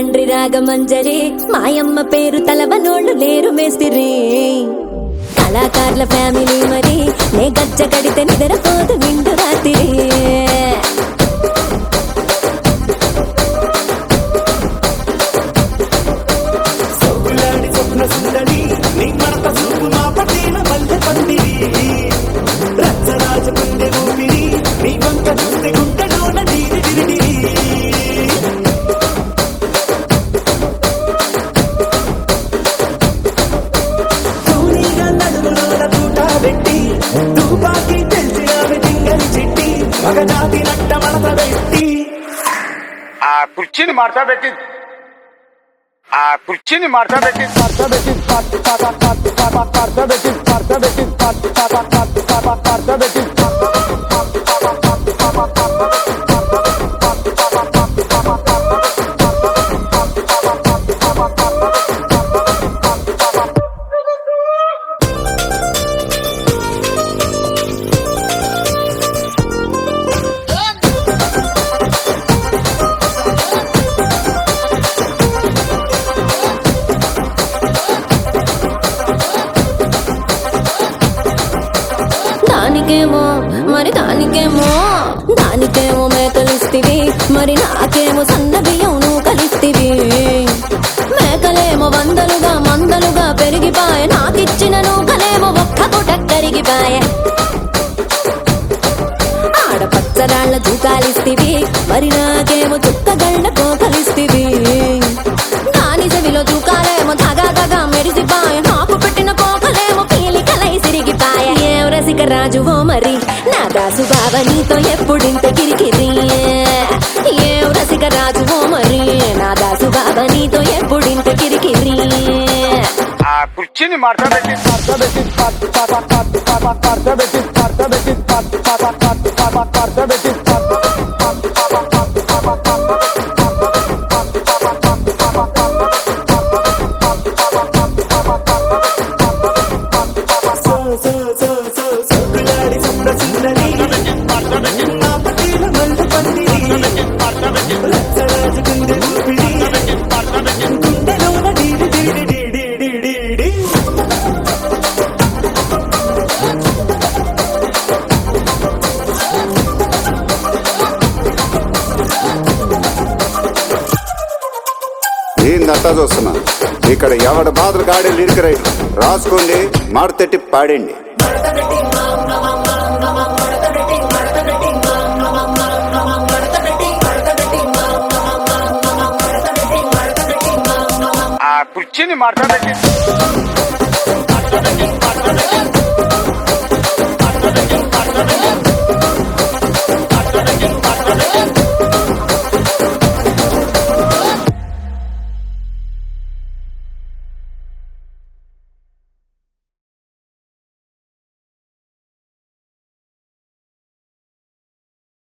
తండ్రి రాగమంజరి మాయమ్మ పేరు తలవనోళ్ళు లేరు మేస్తిరి కళాకారుల ఫ్యామిలీ మరి నే గజ్జ కడితే నిద్రపోదు నిండు రాత్రి సొగ్గులాడి స్వప్న సుందరి నీ మడత చూపు మా పట్టిన మల్లె పందిరి రచ్చరాజ గుండె ఊపిరి నీ వంక చూస్తే గుండెలోన నీరి విరిడిరి తూనీగా నడుములోన తూట పెట్టి తుపాకి తెలిసినావి దింగని చిట్టి మగజాతి నట్ట మడత పెట్టి ఆ కుర్చీని మార్చా పెట్టి ఆ కుర్చీని మార్చా పెట్టి మార్చా పెట్టి మార్చా పెట్టి మార్చా పెట్టి మార్చా పెట్టి దానికేమో మరి దానికేమో దానికేమో మేకలిస్తివి మరి నాకేమో సన్న బియ్యం నువ్వు కలిస్తివి మేకలేమో వందలుగా మందలుగా పెరిగిపాయ నాకిచ్చిన నూకలేమో ఒక్క పూట కరిగిపాయ ఆడపచ్చరాళ్ళ దూకాలిస్తివి మరి నాకేమో చుక్కగళ్ళ కోకలిస్తివి దాని చెవిలో దూకాలేమో దగా దగా మెరిసిపాయ నాకు పెట్టిన కోకలేమో పీలికలై సిరిగిపాయ ఏం రసిక రాజువో మరి నా దాసు బావ నీతో ఎప్పుడింత కిరికిరి ఏం రసిక రాజువో మరి నా దాసు బావ నీతో ఎప్పుడింత కిరికిరి ఆ కుర్చీని మార్చా పెట్టి మార్చా పెట్టి మార్చా పెట్టి మార్చా పెట్టి మార్చా పెట్టి సో సో సో సో సొగ్గులాడి స్వప్న సుందరి నా పట్టిన మల్లె పందిరి రచ్చరాజ గుండె ఊపిరి గుండెలోన డీడి డీడి డీడి డీడి డీ. ఏందంతా చూస్తున్నా ఇక్కడ ఎవడ బాధలు గాడే లిరిక్ రైట్ రాసుకోండి మాడతెట్టి పాడండి ఆ కుర్చీని మార్చా పెట్టి